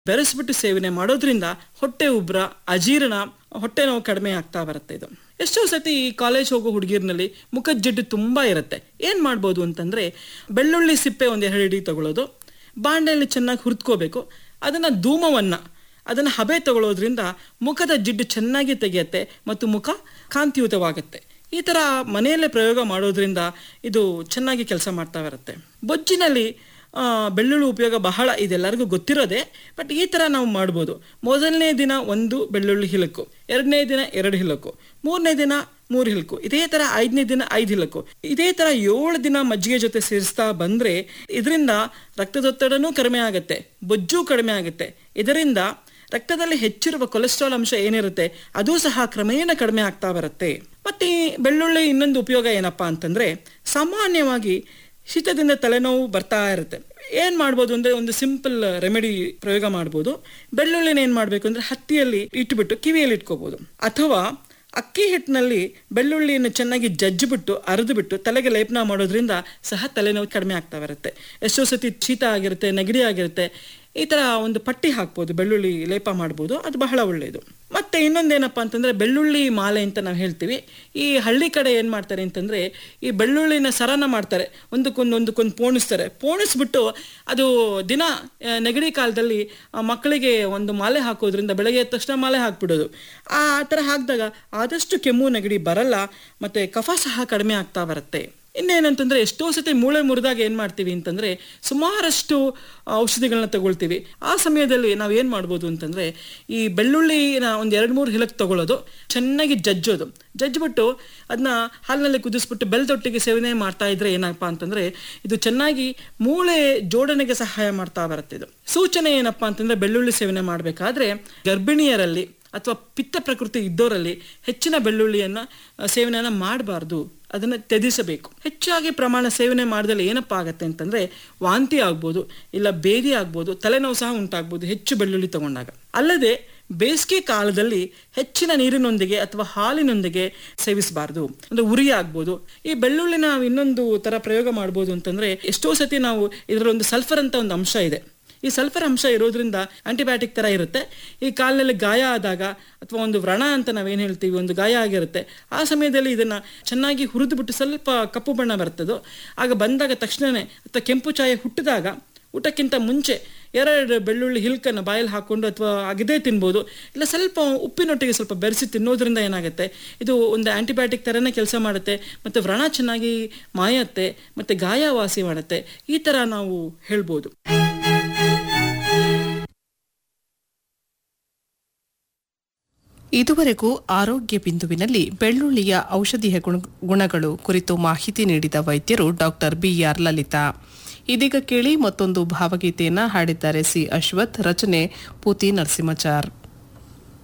ಬೆರೆಸ್ಬಿಟ್ಟು ಸೇವನೆ ಮಾಡೋದ್ರಿಂದ ಹೊಟ್ಟೆ ಉಬ್ರ ಅಜೀರ್ಣ ಹೊಟ್ಟೆ ನೋವು ಕಡಿಮೆ ಆಗ್ತಾ ಬರುತ್ತೆ ಇದು ಎಷ್ಟೋ ಸತಿ ಈ ಕಾಲೇಜ್ ಹೋಗೋ ಹುಡುಗಿರ್ನಲ್ಲಿ ಮುಖದ ಜಿಡ್ಡು ತುಂಬಾ ಇರುತ್ತೆ ಏನ್ ಮಾಡ್ಬೋದು ಅಂತಂದ್ರೆ ಬೆಳ್ಳುಳ್ಳಿ ಸಿಪ್ಪೆ ಒಂದು ಎರಡು ಹಿಡಿ ತಗೊಳ್ಳೋದು ಬಾಂಡೆಯಲ್ಲಿ ಚೆನ್ನಾಗಿ ಹುರಿದ್ಕೋಬೇಕು ಅದನ್ನ ಧೂಮವನ್ನ ಅದನ್ನ ಹಬೆ ತಗೊಳ್ಳೋದ್ರಿಂದ ಮುಖದ ಜಿಡ್ಡು ಚೆನ್ನಾಗಿ ತೆಗೆಯುತ್ತೆ ಮತ್ತು ಮುಖ ಕಾಂತಿಯುತವಾಗುತ್ತೆ ಈ ತರ ಮನೆಯಲ್ಲೇ ಪ್ರಯೋಗ ಮಾಡೋದ್ರಿಂದ ಇದು ಚೆನ್ನಾಗಿ ಕೆಲಸ ಮಾಡ್ತಾ ಬರುತ್ತೆ ಬೊಜ್ಜಿನಲ್ಲಿ ಆ, ಬೆಳ್ಳುಳ್ಳಿ ಉಪಯೋಗ ಬಹಳ ಇದೆಲ್ಲರಿಗೂ ಗೊತ್ತಿರೋದೆ ಬಟ್ ಈ ಥರ ನಾವು ಮಾಡ್ಬೋದು ಮೊದಲನೇ ದಿನ ಒಂದು ಬೆಳ್ಳುಳ್ಳಿ ಹಿಲಕು ಎರಡನೇ ದಿನ ಎರಡು ಹಿಲಕು ಮೂರನೇ ದಿನ ಮೂರು ಹಿಲಕು ಇದೇ ಥರ ಐದನೇ ದಿನ ಐದು ಹಿಲಕು ಇದೇ ಥರ ಏಳು ದಿನ ಮಜ್ಜಿಗೆ ಜೊತೆ ಸೇರಿಸ್ತಾ ಬಂದರೆ ಇದರಿಂದ ರಕ್ತದೊತ್ತಡನೂ ಕಡಿಮೆ ಆಗುತ್ತೆ ಬೊಜ್ಜು ಕಡಿಮೆ ಆಗುತ್ತೆ ಇದರಿಂದ ರಕ್ತದಲ್ಲಿ ಹೆಚ್ಚಿರುವ ಕೊಲೆಸ್ಟ್ರಾಲ್ ಅಂಶ ಏನಿರುತ್ತೆ ಅದು ಸಹ ಕ್ರಮೇಣ ಕಡಿಮೆ ಆಗ್ತಾ ಬರುತ್ತೆ ಮತ್ತೆ ಈ ಬೆಳ್ಳುಳ್ಳಿ ಇನ್ನೊಂದು ಉಪಯೋಗ ಏನಪ್ಪಾ ಅಂತಂದ್ರೆ ಸಾಮಾನ್ಯವಾಗಿ ಶೀತದಿಂದ ತಲೆನೋವು ಬರ್ತಾ ಇರುತ್ತೆ ಏನ್ ಮಾಡ್ಬೋದು ಅಂದ್ರೆ ಒಂದು ಸಿಂಪಲ್ ರೆಮಿಡಿ ಪ್ರಯೋಗ ಮಾಡ್ಬೋದು ಬೆಳ್ಳುಳ್ಳಿನ ಏನ್ ಮಾಡ್ಬೇಕು ಅಂದ್ರೆ ಹತ್ತಿಯಲ್ಲಿ ಇಟ್ಬಿಟ್ಟು ಕಿವಿಯಲ್ಲಿ ಇಟ್ಕೋಬಹುದು ಅಥವಾ ಅಕ್ಕಿ ಹಿಟ್ಟಿನಲ್ಲಿ ಬೆಳ್ಳುಳ್ಳಿಯನ್ನು ಚೆನ್ನಾಗಿ ಜಜ್ಜಿಬಿಟ್ಟು ಅರೆದುಬಿಟ್ಟು ತಲೆಗೆ ಲೇಪನ ಮಾಡೋದ್ರಿಂದ ಸಹ ತಲೆನೋವು ಕಡಿಮೆ ಆಗ್ತಾ ಬರುತ್ತೆ ಎಷ್ಟೋ ಸತಿ ಶೀತ ಆಗಿರುತ್ತೆ ನೆಗಡಿ ಆಗಿರುತ್ತೆ ಈ ತರ ಒಂದು ಪಟ್ಟಿ ಹಾಕ್ಬೋದು ಬೆಳ್ಳುಳ್ಳಿ ಲೇಪ ಮಾಡ್ಬೋದು ಅದು ಬಹಳ ಒಳ್ಳೆಯದು ಮತ್ತೆ ಇನ್ನೊಂದೇನಪ್ಪ ಅಂತಂದ್ರೆ ಬೆಳ್ಳುಳ್ಳಿ ಮಾಲೆ ಅಂತ ನಾವು ಹೇಳ್ತೀವಿ ಈ ಹಳ್ಳಿ ಕಡೆ ಏನ್ ಮಾಡ್ತಾರೆ ಅಂತಂದ್ರೆ ಈ ಬೆಳ್ಳುಳ್ಳಿನ ಸರನ ಮಾಡ್ತಾರೆ ಒಂದಕ್ಕೊಂದು ಒಂದಕ್ಕೊಂದು ಪೋಣಿಸ್ತಾರೆ ಪೋಣಿಸ್ಬಿಟ್ಟು ಅದು ದಿನ ಆ, ನೆಗಡಿ ಕಾಲದಲ್ಲಿ ಆ ಮಕ್ಕಳಿಗೆ ಒಂದು ಮಾಲೆ ಹಾಕೋದ್ರಿಂದ ಬೆಳಗ್ಗೆ ಎದ್ದ ತಕ್ಷಣ ಮಾಲೆ ಹಾಕ್ಬಿಡೋದು ಆ ಥರ ಹಾಕಿದಾಗ ಆದಷ್ಟು ಕೆಮ್ಮು ನೆಗಡಿ ಬರಲ್ಲ ಮತ್ತೆ ಕಫ ಸಹ ಕಡಿಮೆ ಆಗ್ತಾ ಬರುತ್ತೆ ಇನ್ನೇನಂತಂದ್ರೆ ಎಷ್ಟೋ ಸತಿ ಮೂಳೆ ಮುರಿದಾಗ ಏನ್ ಮಾಡ್ತೀವಿ ಅಂತಂದ್ರೆ ಸುಮಾರಷ್ಟು ಔಷಧಿಗಳನ್ನ ತಗೊಳ್ತೀವಿ ಆ ಸಮಯದಲ್ಲಿ ನಾವು ಏನ್ ಮಾಡ್ಬೋದು ಅಂತಂದ್ರೆ ಈ ಬೆಳ್ಳುಳ್ಳಿನ ಒಂದ್ ಎರಡ್ ಮೂರು ಹಿಲಕ್ ತಗೊಳ್ಳೋದು ಚೆನ್ನಾಗಿ ಜಜ್ಜೋದು ಜಜ್ಜಿಬಿಟ್ಟು ಅದನ್ನ ಹಾಲಿನಲ್ಲಿ ಕುದಿಸ್ಬಿಟ್ಟು ಬೆಲ್ದೊಟ್ಟಿಗೆ ಸೇವನೆ ಮಾಡ್ತಾ ಇದ್ರೆ ಏನಪ್ಪಾ ಅಂತಂದ್ರೆ ಇದು ಚೆನ್ನಾಗಿ ಮೂಳೆ ಜೋಡಣೆಗೆ ಸಹಾಯ ಮಾಡ್ತಾ ಬರುತ್ತೆ ಇದು ಸೂಚನೆ ಏನಪ್ಪಾ ಅಂತಂದ್ರೆ ಬೆಳ್ಳುಳ್ಳಿ ಸೇವನೆ ಮಾಡಬೇಕಾದ್ರೆ ಗರ್ಭಿಣಿಯರಲ್ಲಿ ಅಥವಾ ಪಿತ್ತ ಪ್ರಕೃತಿ ಇದ್ದವರಲ್ಲಿ ಹೆಚ್ಚಿನ ಬೆಳ್ಳುಳ್ಳಿಯನ್ನ ಆ, ಸೇವನೆಯನ್ನ ಮಾಡಬಾರ್ದು ಅದನ್ನ ತ್ಯಜಿಸಬೇಕು ಹೆಚ್ಚಾಗಿ ಪ್ರಮಾಣ ಸೇವನೆ ಮಾಡಿದಲ್ಲಿ ಏನಪ್ಪಾ ಆಗತ್ತೆ ಅಂತಂದ್ರೆ ವಾಂತಿ ಆಗ್ಬೋದು ಇಲ್ಲ ಬೇದಿ ಆಗ್ಬೋದು ತಲೆನೋವು ಸಹ ಉಂಟಾಗ್ಬೋದು ಹೆಚ್ಚು ಬೆಳ್ಳುಳ್ಳಿ ತಗೊಂಡಾಗ ಅಲ್ಲದೆ ಬೇಸಿಗೆ ಕಾಲದಲ್ಲಿ ಹೆಚ್ಚಿನ ನೀರಿನೊಂದಿಗೆ ಅಥವಾ ಹಾಲಿನೊಂದಿಗೆ ಸೇವಿಸಬಾರ್ದು ಅಂದ್ರೆ ಉರಿ ಆಗ್ಬೋದು ಈ ಬೆಳ್ಳುಳ್ಳಿ ನಾವು ಇನ್ನೊಂದು ತರ ಪ್ರಯೋಗ ಮಾಡ್ಬೋದು ಅಂತಂದ್ರೆ ಎಷ್ಟೋ ಸತಿ ನಾವು ಇದರೊಂದು ಸಲ್ಫರ್ ಅಂತ ಒಂದು ಅಂಶ ಇದೆ ಈ ಸಲ್ಫರ್ ಅಂಶ ಇರೋದ್ರಿಂದ ಆಂಟಿಬಯೋಟಿಕ್ ತರ ಇರುತ್ತೆ ಈ ಕಾಲಿನಲ್ಲಿ ಗಾಯ ಆದಾಗ ಅಥವಾ ಒಂದು ವ್ರಣ ಅಂತ ನಾವೇನು ಹೇಳ್ತೀವಿ ಒಂದು ಗಾಯ ಆಗಿರುತ್ತೆ ಆ ಸಮಯದಲ್ಲಿ ಇದನ್ನ ಚೆನ್ನಾಗಿ ಹುರಿದು ಬಿಟ್ಟು ಸ್ವಲ್ಪ ಕಪ್ಪು ಬಣ್ಣ ಬರ್ತದೋ ಆಗ ಬಂದಾಗ ತಕ್ಷಣನೇ ಅಥವಾ ಕೆಂಪು ಚಾಯ ಹುಟ್ಟಿದಾಗ ಊಟಕ್ಕಿಂತ ಮುಂಚೆ ಎರಡು ಬೆಳ್ಳುಳ್ಳಿ ಹಿಲ್ಕನ್ನು ಬಾಯಲ್ಲಿ ಹಾಕೊಂಡು ಅಥವಾ ಅಗದೇ ತಿನ್ಬೋದು ಇಲ್ಲ ಸ್ವಲ್ಪ ಉಪ್ಪಿನೊಟ್ಟಿಗೆ ಸ್ವಲ್ಪ ಬೆರೆಸಿ ತಿನ್ನೋದ್ರಿಂದ ಏನಾಗುತ್ತೆ ಇದು ಒಂದು ಆಂಟಿಬಯೋಟಿಕ್ ಥರನೇ ಕೆಲಸ ಮಾಡುತ್ತೆ ಮತ್ತು ವ್ರಣ ಚೆನ್ನಾಗಿ ಮಾಯತ್ತೆ ಮತ್ತು ಗಾಯ ವಾಸಿ ಮಾಡುತ್ತೆ ಈ ಥರ ನಾವು ಹೇಳ್ಬೋದು ಇದುವರೆಗೂ ಆರೋಗ್ಯ ಬಿಂದುವಿನಲ್ಲಿ ಬೆಳ್ಳುಳ್ಳಿಯ ಔಷಧೀಯ ಗುಣ- ಗುಣಗಳು ಕುರಿತು ಮಾಹಿತಿ ನೀಡಿದ ವೈದ್ಯರು ಡಾಕ್ಟರ್ ಬಿಆರ್ ಲಲಿತಾ ಇದೀಗ ಕೇಳಿ ಮತ್ತೊಂದು ಭಾವಗೀತೆಯನ್ನ ಹಾಡಿದ್ದಾರೆ ಸಿ ಅಶ್ವಥ್ ರಚನೆ ಪೂತಿ ನರಸಿಂಹಚಾರ್